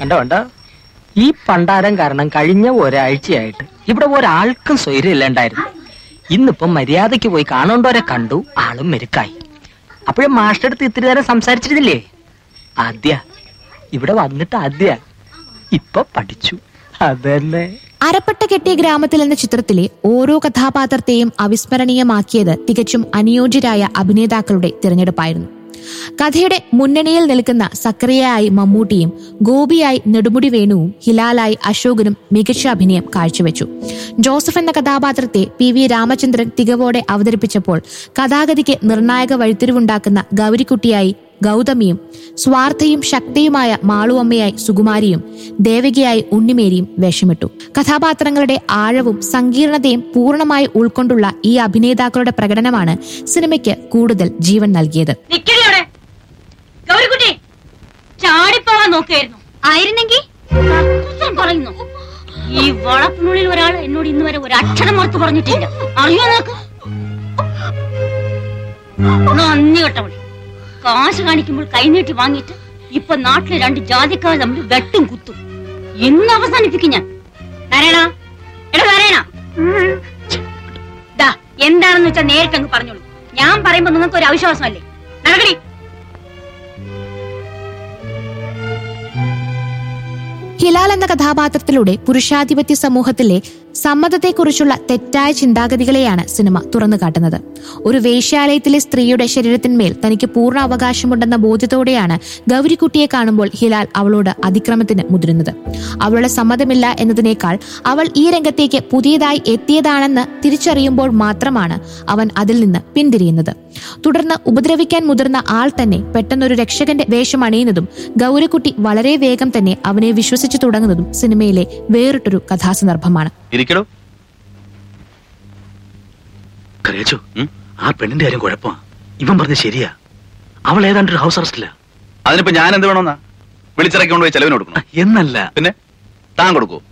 കണ്ടോ കണ്ടോ ഈ പണ്ടാരം കാരണം കഴിഞ്ഞ ഒരാഴ്ചയായിട്ട് ഇവിടെ ഒരാൾക്കും സ്വൈര്യം ഇല്ലാണ്ടായിരുന്നു ഇന്നിപ്പം മര്യാദയ്ക്ക് പോയി കാണേണ്ടവരെ കണ്ടു ആളും മെരുക്കായി അപ്പോഴും മാസ്റ്റർ അടുത്ത് ഇത്തിരി നേരം സംസാരിച്ചിരുന്നില്ലേ ആദ്യ ഇവിടെ വന്നിട്ട് ആദ്യ ഇപ്പൊ പഠിച്ചു അതന്നെ അരപ്പട്ട കെട്ടിയ ഗ്രാമത്തിൽ എന്ന ചിത്രത്തിലെ ഓരോ കഥാപാത്രത്തെയും അവിസ്മരണീയമാക്കിയത് തികച്ചും അനുയോജ്യരായ അഭിനേതാക്കളുടെ തിരഞ്ഞെടുപ്പായിരുന്നു കഥയുടെ മുന്നണിയിൽ നിൽക്കുന്ന സക്രിയയായി മമ്മൂട്ടിയും ഗോപിയായി നെടുമുടി വേണുവും ഹിലാലായി അശോകനും മികച്ച അഭിനയം കാഴ്ചവെച്ചു ജോസഫ് എന്ന കഥാപാത്രത്തെ പി വി രാമചന്ദ്രൻ തികവോടെ അവതരിപ്പിച്ചപ്പോൾ കഥാഗതിക്ക് നിർണായക വഴിത്തിരിവുണ്ടാക്കുന്ന ഗൗരിക്കുട്ടിയായി ഗൗതമിയും സ്വാർത്ഥയും ശക്തിയുമായ മാളുവമ്മയായി സുകുമാരിയും ദേവകിയായി ഉണ്ണിമേരിയും വേഷമിട്ടു കഥാപാത്രങ്ങളുടെ ആഴവും സങ്കീർണതയും പൂർണ്ണമായി ഉൾക്കൊണ്ടുള്ള ഈ അഭിനേതാക്കളുടെ പ്രകടനമാണ് സിനിമയ്ക്ക് കൂടുതൽ ജീവൻ നൽകിയത് നിക്കടി അവിടെ ഗൗരിക്കുട്ടി ചാടിപ്പോവാൻ നോക്കിയായിരുന്നു ആയിരുന്നെങ്കിൽ കക്കൂസം പറയുന്നു ഈ വളപ്പിനുള്ളിൽ ഒരാൾ എന്നോട് ഇന്ന് വരെ ഒരു അക്ഷരം ഓർത്ത് പറഞ്ഞിട്ടില്ല അറിയോ നോക്ക് നന്ദി കേട്ടവൾ കാശ് കാണിക്കുമ്പോൾ കൈനീട്ടി വാങ്ങിയിട്ട് ഇപ്പൊ നാട്ടിലെ രണ്ട് ജാതിക്കാർ തമ്മിൽ വെട്ടും കുത്തും എന്ന് അവസാനിപ്പിക്കും ഞാൻ നാരായണ എടാ നാരായണ ദാ എന്താണെന്ന് വെച്ചാൽ നേരിട്ട് അങ്ങ് പറഞ്ഞോളൂ ഞാൻ പറയുമ്പോ നിങ്ങൾക്ക് ഒരു അവിശ്വാസമല്ലേ നടക്കടി ഹിലാൽ എന്ന കഥാപാത്രത്തിലൂടെ പുരുഷാധിപത്യ സമൂഹത്തിലെ സമ്മതത്തെക്കുറിച്ചുള്ള തെറ്റായ ചിന്താഗതികളെയാണ് സിനിമ തുറന്നു കാട്ടുന്നത് ഒരു വേശ്യാലയത്തിലെ സ്ത്രീയുടെ ശരീരത്തിന്മേൽ തനിക്ക് പൂർണ്ണ അവകാശമുണ്ടെന്ന ബോധ്യത്തോടെയാണ് ഗൗരിക്കുട്ടിയെ കാണുമ്പോൾ ഹിലാൽ അവളോട് അതിക്രമത്തിന് മുതിരുന്നത് അവളുടെ സമ്മതമില്ല എന്നതിനേക്കാൾ അവൾ ഈ രംഗത്തേക്ക് പുതിയതായി എത്തിയതാണെന്ന് തിരിച്ചറിയുമ്പോൾ മാത്രമാണ് അവൻ അതിൽ നിന്ന് പിന്തിരിയുന്നത് തുടർന്ന് ഉപദ്രവിക്കാൻ മുതിർന്ന ആൾ തന്നെ പെട്ടെന്നൊരു രക്ഷകന്റെ വേഷം അണിയുന്നതും ഗൗരിക്കുട്ടി വളരെ വേഗം തന്നെ അവനെ വിശ്വസിച്ചു തുടങ്ങുന്നതും സിനിമയിലെ വേറിട്ടൊരു കഥാസന്ദർഭമാണ് ഇരിക്കടോ കറിയച്ചു ആ പെണ്ണിന്റെ കാര്യം കുഴപ്പമാ ഇവൻ പറഞ്ഞ ശരിയാ അവൾ ഏതാണ്ട് ഒരു ഹൗസ് അറസ്റ്റില്ല അതിനിപ്പോ ഞാൻ എന്ത് വേണമെന്നാ വിളിച്ചിറക്കി കൊണ്ടുപോയി ചെലവിന് കൊടുക്കണം എന്നല്ല പിന്നെ താൻ കൊടുക്കൂ